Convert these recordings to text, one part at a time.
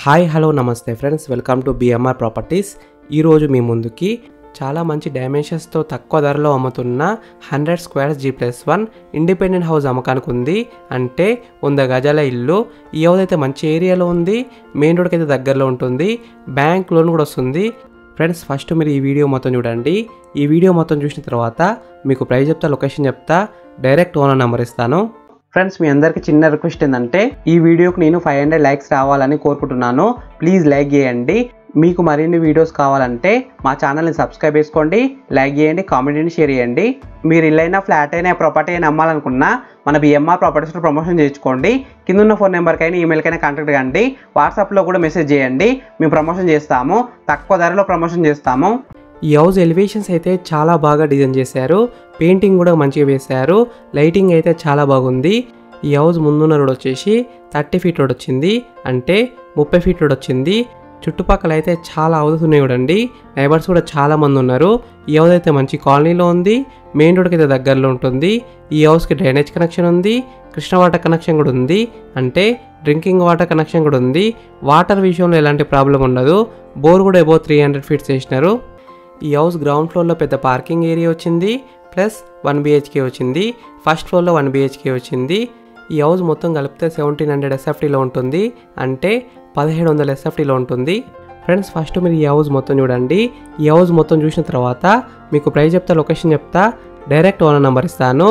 hi hello నమస్తే friends welcome to BMR properties ఈరోజు మీ ముందుకి చాలా మంచి డైమెన్షన్స్తో తక్కువ ధరలో అమ్ముతున్న hundred squares G plus one independent house అమ్మకానికి ఉంది అంటే వంద గజాల ఇల్లు ఈ హౌస్ అయితే మంచి ఏరియాలో ఉంది మెయిన్ రోడ్కి అయితే దగ్గరలో ఉంటుంది బ్యాంక్ లోన్ కూడా వస్తుంది ఫ్రెండ్స్ ఫస్ట్ మీరు ఈ వీడియో మొత్తం చూడండి ఈ వీడియో మొత్తం చూసిన తర్వాత మీకు ప్రైస్ చెప్తా లొకేషన్ చెప్తా డైరెక్ట్ ఓనర్ నెంబర్ ఇస్తాను ఫ్రెండ్స్ మీ అందరికి చిన్న రిక్వెస్ట్ ఏంటంటే ఈ వీడియోకి నేను ఫైవ్ హండ్రెడ్ లైక్స్ రావాలని కోరుకుంటున్నాను ప్లీజ్ లైక్ చేయండి మీకు మరిన్ని వీడియోస్ కావాలంటే మా ఛానల్ని సబ్స్క్రైబ్ చేసుకోండి లైక్ చేయండి కామెంట్ చేయండి షేర్ చేయండి మీరు ఇల్లైనా ఫ్లాట్ అయినా ప్రాపర్టీ అయినా అమ్మాలనుకున్నా మన బిఎంఆర్ ప్రాపర్టీస్లో ప్రమోషన్ చేయించుకోండి కింద ఉన్న ఫోన్ నెంబర్కైనా ఈమెయిల్కైనా కాంటాక్ట్ కండి వాట్సాప్లో కూడా మెసేజ్ చేయండి మేము ప్రమోషన్ చేస్తాము తక్కువ ధరలో ప్రమోషన్ చేస్తాము ఈ హౌస్ ఎలివేషన్స్ అయితే చాలా బాగా డిజైన్ చేశారు పెయింటింగ్ కూడా మంచిగా వేశారు లైటింగ్ అయితే చాలా బాగుంది ఈ హౌస్ ముందున్న రోడ్ వచ్చేసి థర్టీ ఫీట్ రోడ్ వచ్చింది అంటే ముప్పై ఫీట్ రోడ్ వచ్చింది చుట్టుపక్కల అయితే చాలా హౌసెస్ ఉన్నాయి చూడండి నైబర్స్ కూడా చాలా మంది ఉన్నారు ఈ హౌస్ అయితే మంచి కాలనీలో ఉంది మెయిన్ రోడ్కి అయితే దగ్గరలో ఉంటుంది ఈ హౌస్కి డ్రైనేజ్ కనెక్షన్ ఉంది కృష్ణ వాటర్ కనెక్షన్ కూడా ఉంది అంటే డ్రింకింగ్ వాటర్ కనెక్షన్ కూడా ఉంది వాటర్ విషయంలో ఎలాంటి ప్రాబ్లం ఉండదు బోర్ కూడా ఎబో త్రీ హండ్రెడ్ ఫీట్స్ వేసినారు ఈ హౌస్ గ్రౌండ్ ఫ్లోర్లో పెద్ద పార్కింగ్ ఏరియా వచ్చింది ప్లస్ వన్ బిహెచ్కే వచ్చింది ఫస్ట్ ఫ్లోర్లో వన్ బిహెచ్కే వచ్చింది ఈ హౌస్ మొత్తం కలిపితే సెవెంటీన్ హండ్రెడ్ ఎస్ఎఫ్టీలో ఉంటుంది అంటే పదిహేడు వందల ఎస్ఎఫ్టీలో ఉంటుంది ఫ్రెండ్స్ ఫస్ట్ మీరు ఈ హౌస్ మొత్తం చూడండి ఈ హౌస్ మొత్తం చూసిన తర్వాత మీకు ప్రైస్ చెప్తా లొకేషన్ చెప్తా డైరెక్ట్ ఓనర్ నెంబర్ ఇస్తాను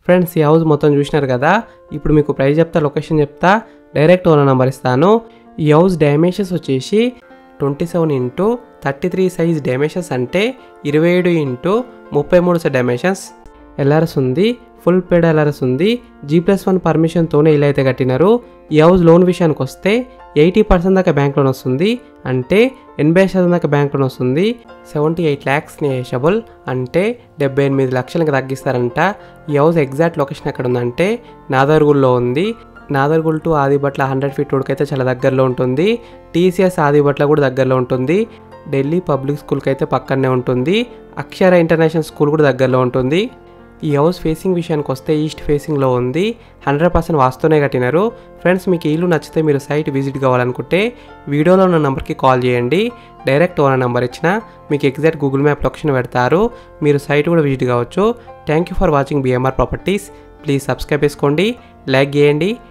ఫ్రెండ్స్ ఈ హౌస్ మొత్తం చూసినారు కదా ఇప్పుడు మీకు ప్రైస్ చెప్తా లొకేషన్ చెప్తా డైరెక్ట్ ఓనర్ నెంబర్ ఇస్తాను ఈ హౌస్ డైమెన్షన్స్ వచ్చేసి twenty seven into thirty three size dimensions అంటే ఇరవై ఏడు ఇంటూ ముప్పై మూడు సైజ్ డైమెన్షన్స్ ఎల్ఆర్ఎస్ ఉంది ఫుల్ పేడ్ ఎల్ఆర్ఎస్ ఉంది జీ ప్లస్ వన్ పర్మిషన్తోనే ఇల్లు అయితే కట్టినారు ఈ హౌస్ లోన్ విషయానికి వస్తే ఎయిటీ పర్సెంట్ దాకా బ్యాంక్ లోన్ వస్తుంది అంటే ఎనభై శాతం దాకా బ్యాంక్ లోన్ వస్తుంది సెవెంటీ ఎయిట్ ల్యాక్స్ నేషబుల్ అంటే డెబ్బై ఎనిమిది లక్షలకు తగ్గిస్తారంట ఈ హౌస్ ఎగ్జాక్ట్ లొకేషన్ ఎక్కడ ఉందంటే నాదర్గుల్లో ఉంది Nadargul to Adibatla hundred feet రోడ్కి అయితే చాలా దగ్గరలో ఉంటుంది టీసీఎస్ ఆదిబట్ల కూడా దగ్గరలో ఉంటుంది ఢిల్లీ పబ్లిక్ స్కూల్కి అయితే పక్కనే ఉంటుంది అక్షర ఇంటర్నేషనల్ స్కూల్ కూడా దగ్గరలో ఉంటుంది ఈ హౌస్ ఫేసింగ్ విషయానికి వస్తే ఈస్ట్ ఫేసింగ్లో ఉంది హండ్రెడ్ పర్సెంట్ వాస్తూనే కట్టినారు ఫ్రెండ్స్ మీకు ఈ ఇల్లు నచ్చితే మీరు సైట్ విజిట్ కావాలనుకుంటే వీడియోలో ఉన్న నెంబర్కి కాల్ చేయండి డైరెక్ట్ ఓనర్ నెంబర్ ఇచ్చిన మీకు ఎగ్జాక్ట్ గూగుల్ మ్యాప్ లొకేషన్ పెడతారు మీరు సైట్ కూడా విజిట్ కావచ్చు thank you for watching BMR properties please subscribe చేసుకోండి లైక్ చేయండి